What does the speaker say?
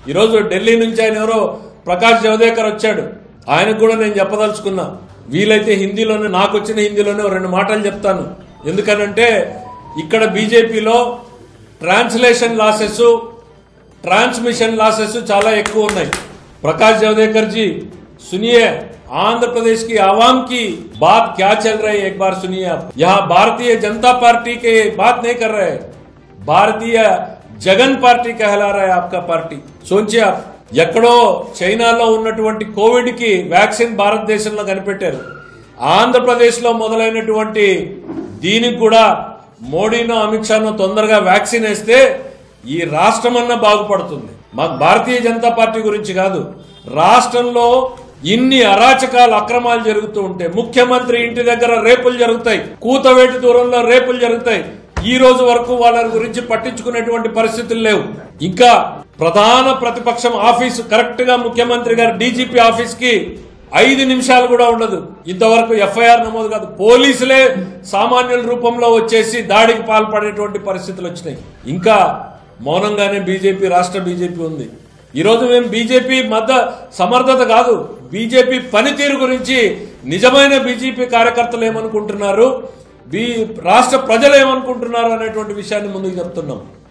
ఈరోజు ఢిల్లీ నుంచి ఆయన ఎవరో ప్రకాష్ జవదేకర్ వచ్చాడు ఆయనకు కూడా నేను చెప్పదలుచుకున్నా వీలైతే హిందీలోనే నాకు వచ్చిన హిందీలోనే ఓ రెండు మాటలు చెప్తాను ఎందుకనంటే ఇక్కడ బీజేపీలో ట్రాన్స్లేషన్ లాసెస్ ట్రాన్స్మిషన్ లాసెస్ చాలా ఎక్కువ ఉన్నాయి प्रकाश जावड़ेकर जी सुनिए आंध्र प्रदेश की आवाम की बात क्या चल रही है एक बार सुनिए आप यहाँ भारतीय जनता पार्टी के बात नहीं कर रहे भारतीय జగన్ పార్టీ कहला रहा है आपका पार्टी सोचिए आप ఎక్కడో చైనాలో ఉన్నటువంటి కోవిడ్ కి వ్యాక్సిన్ భారతదేశంలో కనిపెట్టారు ఆంధ్రప్రదేశ్ లో మొదలైనటువంటి దీనికి కూడా మోడీనో అమిత్ షానో తొందరగా వ్యాక్సిన్ వేస్తే ఈ రాష్ట్రమన్నా బాగుపడుతుంది మాకు భారతీయ జనతా పార్టీ గురించి కాదు రాష్ట్రంలో ఇన్ని అరాచకాలు అక్రమాలు జరుగుతూ ఉంటే ముఖ్యమంత్రి ఇంటి దగ్గర రేపులు జరుగుతాయి కూతవేటి దూరంలో రేపులు జరుగుతాయి ఈ రోజు వరకు వాళ్ళ గురించి పట్టించుకునేటువంటి పరిస్థితులు లేవు ఇంకా ప్రధాన ప్రతిపక్షం ఆఫీసు కరెక్ట్ గా ముఖ్యమంత్రి గారు డీజీపీ ఆఫీస్ కి ఐదు నిమిషాలు కూడా ఉండదు ఇంతవరకు ఎఫ్ఐఆర్ నమోదు కాదు పోలీసులే సామాన్యుల రూపంలో వచ్చేసి దాడికి పాల్పడేటువంటి పరిస్థితులు వచ్చినాయి ఇంకా మౌనంగానే బీజేపీ రాష్ట్ర బీజేపీ ఉంది ఈరోజు మేము బీజేపీ మద్ద సమర్థత కాదు బీజేపీ పనితీరు గురించి నిజమైన బీజేపీ కార్యకర్తలు ఏమనుకుంటున్నారు బీ రాష్ట్ర ప్రజలు ఏమనుకుంటున్నారు అనేటువంటి విషయాన్ని ముందుకు చెప్తున్నాం